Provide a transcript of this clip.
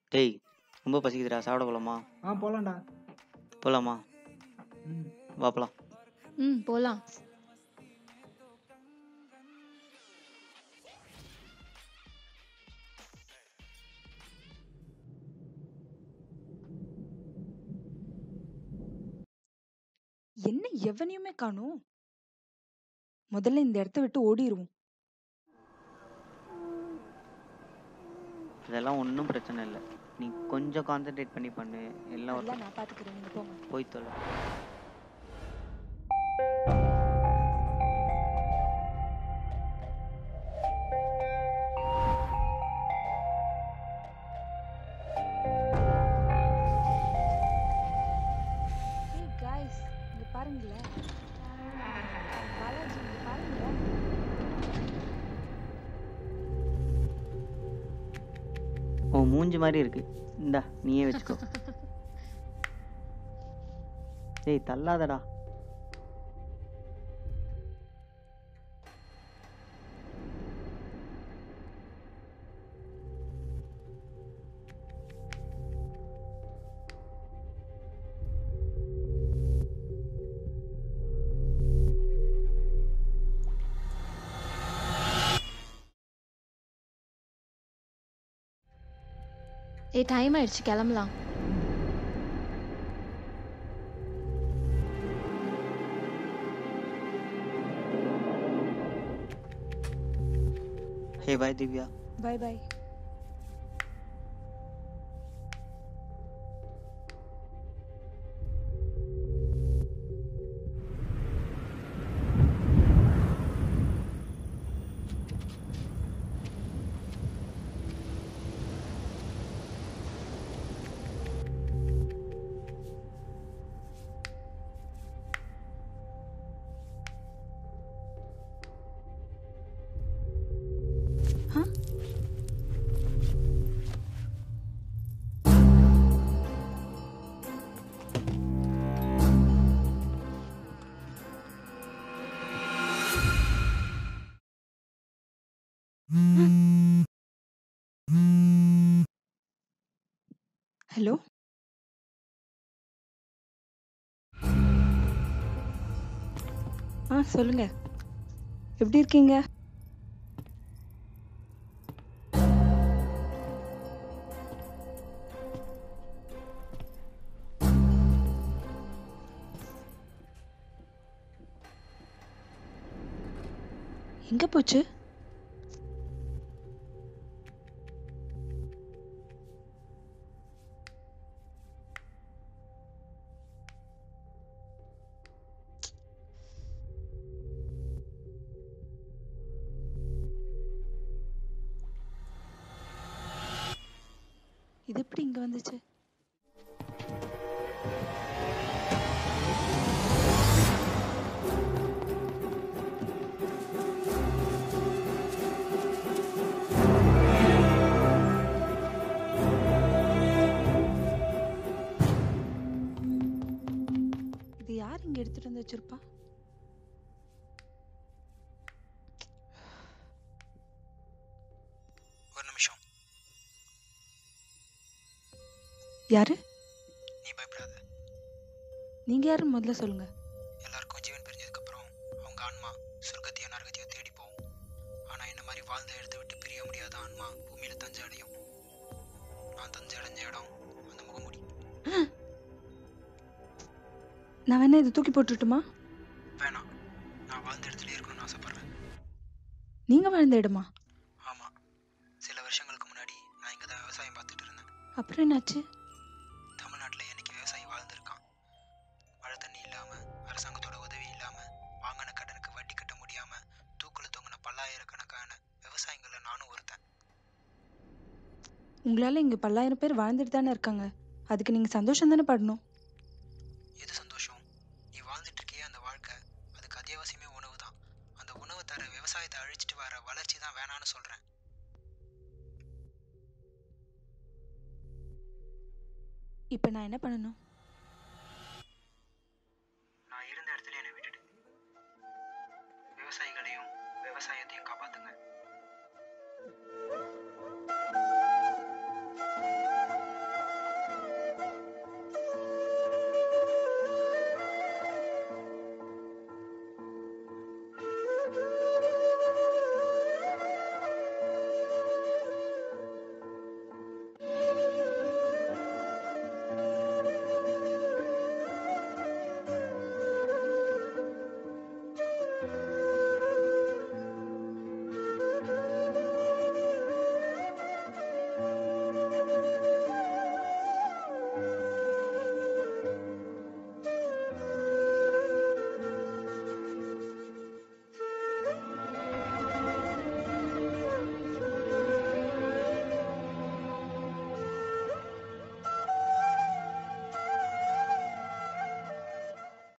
டேய் ரொம்ப பசிக்குதுடா சாப்பிட போலாமா ஆ போலாம்டா போலாமா ம் வா போலாம் ம் போலாம் என்ன எவனையுமே காணோம் முதல்ல இந்த இடத்த விட்டு ஓடிருவோம் அதெல்லாம் ஒன்றும் பிரச்சனை இல்லை நீ கொஞ்சம் கான்சென்ட்ரேட் பண்ணி பண்ணு எல்லாம் ஒரு அதெல்லாம் நான் பாத்துக்கிறேன் நீங்க போங்க போய் தொலை ஏய் காய்ஸ் இங்க பாருங்களேன் பாலாஜி இங்க பாருங்களேன் உன் மூஞ்சி மாதிரி இருக்கு இந்தா நீயே வச்சுக்கோ டேய் தள்ளாதடா ஏய் டைம் ஆயிடுச்சு கிளம்பலாம் hey bye Divya bye bye hello ஆ சொல்லுங்க எப்படி இருக்கீங்க எங்க போச்சு இது எப்படி இங்க வந்துச்சு இது யார் இங்க எடுத்துட்டு வந்து வச்சிருப்பா ஒரு நிமிஷம் யாரு நீ பயப்படாத நீங்க யாருன்னு முதல்ல சொல்லுங்க எல்லாருக்கும் ஜீவன் பிரிஞ்சதுக்கப்புறம் அவங்க ஆன்மா சொர்க்கத்தையோ நரகத்தையோ தேடி போகும் ஆனால் என்ன மாதிரி வாழ்ந்த இடத்த விட்டு பிரிய முடியாத ஆன்மா பூமியில் தஞ்சை அடையும் நான் தஞ்சை அடைஞ்ச இடம் அந்த முகமுடி நான் வேணா இதை தூக்கி போட்டுட்டுமா வேணாம் நான் வாழ்ந்த இடத்துல இருக்கணும்னு ஆசைப்பட்றேன் நீங்க வாழ்ந்த இடமா ஆமாம் சில வருஷங்களுக்கு முன்னாடி நான் இங்கே தான் விவசாயம் பார்த்துட்டு இருந்தேன் அப்புறம் என்னாச்சு தமிழ்நாட்டில் என்னைக்கு விவசாயி வாழ்ந்திருக்கான் மழை தண்ணி இல்லாமல் அரசாங்கத்தோட உதவி இல்லாமல் வாங்கின கடனுக்கு வட்டி கட்ட முடியாமல் தூக்கில் தொங்கின பல்லாயிரக்கணக்கான விவசாயிகளில் நானும் ஒருத்தன் உங்களால இங்க பல்லாயிரம் பேர் வாழ்ந்துட்டு தானே இருக்காங்க அதுக்கு நீங்க சந்தோஷம் தானே படணும் எது சந்தோஷம் நீ வாழ்ந்துட்டு இருக்கியே அந்த வாழ்க்கை அதுக்கு அத்தியாவசியமே உணவு தான் அந்த உணவு தர விவசாயத்தை அழிச்சிட்டு வர வளர்ச்சி தான் வேணான்னு சொல்கிறேன் இப்போ நான் என்ன பண்ணணும் நான் இருந்த இடத்துல என்னை விட்டுடு விவசாயிகளையும் விவசாயத்தையும் காப்பாத்துங்க